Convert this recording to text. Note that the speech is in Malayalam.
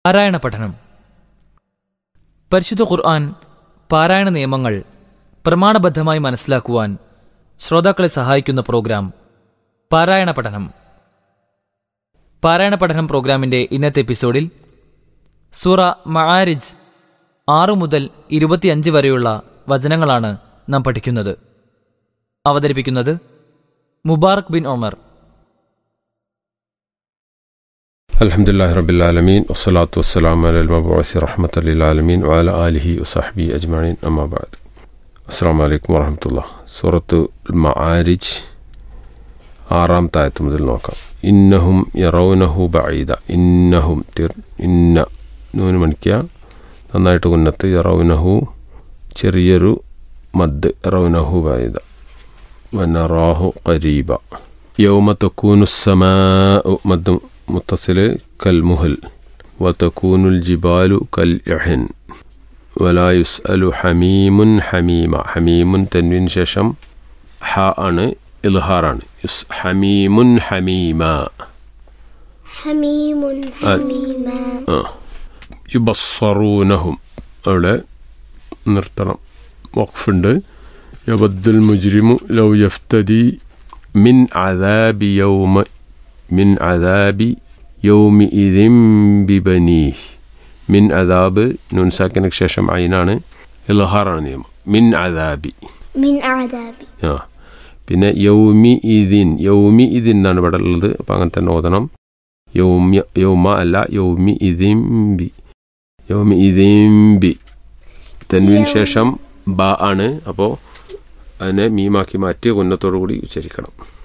പാരായണ പഠനം പരിശുദ്ധ ഖുർആൻ പാരായണ നിയമങ്ങൾ പ്രമാണബദ്ധമായി മനസ്സിലാക്കുവാൻ ശ്രോതാക്കളെ സഹായിക്കുന്ന പ്രോഗ്രാം പാരായണ പഠനം പാരായണ പഠനം പ്രോഗ്രാമിന്റെ ഇന്നത്തെ എപ്പിസോഡിൽ സൂറ മആരിജ് ആറു മുതൽ ഇരുപത്തിയഞ്ച് വരെയുള്ള വചനങ്ങളാണ് നാം പഠിക്കുന്നത് അവതരിപ്പിക്കുന്നത് മുബാറക് ബിൻ ഒമർ الحمد لله رب العالمين والصلاة والسلام على المبعوث رحمة للعالمين وعلى آله وصحبه أجمعين أما بعد السلام عليكم ورحمة الله سورة المعارج ആറാം തായത്ത് മുതൽ നോക്കാം ഇന്നഹും യറൗനഹു ബഈദ ഇന്നഹും തിർ ഇന്ന നൂന് മണിക്കുക നന്നായിട്ട് ഉന്നത്ത് യറൗനഹു ചെറിയൊരു മദ് യറൗനഹു ബഈദ വനറാഹു ഖരീബ യൗമ തക്കൂനു السماء മദ് മുത്തസിൽ കൽമുഹൽ വതക്കൂനുൽ ജിബാലു കൽ ഇഹൻ വലാ യുസ്അലു ഹമീമുൻ ഹമീമ ഹമീമുൻ തെൻവിന് ശേഷം ഹ ആണ് ഇൽഹാറാണ് യുസ് ഹമീമുൻ ഹമീമ حميم حميما ആ യുബസ്സറൂനഹും അവിടെ നിർത്തണം വഖഫുണ്ട് യബദ്ദുൽ മുജ്രിമു ലൗ യഫ്തദി മിൻ അദാബി യൗമ മിൻ അദാബി യൗമി ഇദിം ബിബനീഹ് മിൻ അദാബ് നുൻസാക്കിനു ശേഷം അയിനാണ് ഇൽഹാറാണ് നിയമം മിൻ അദാബി من عذابي ആ പിന്നെ യൗമി ഇതിൻ യൗമി ഇതിൻ എന്നാണ് ഇവിടെ ഉള്ളത് അപ്പം അങ്ങനെ തന്നെ ഓതണം യൗമ്യ യൗമ അല്ല യൗമി ഇതിംബി യൗമി ഇതിംബി തെൻവിന് ശേഷം ബ ആണ് അപ്പോൾ അതിനെ മീമാക്കി മാറ്റി ഉന്നത്തോടു കൂടി ഉച്ചരിക്കണം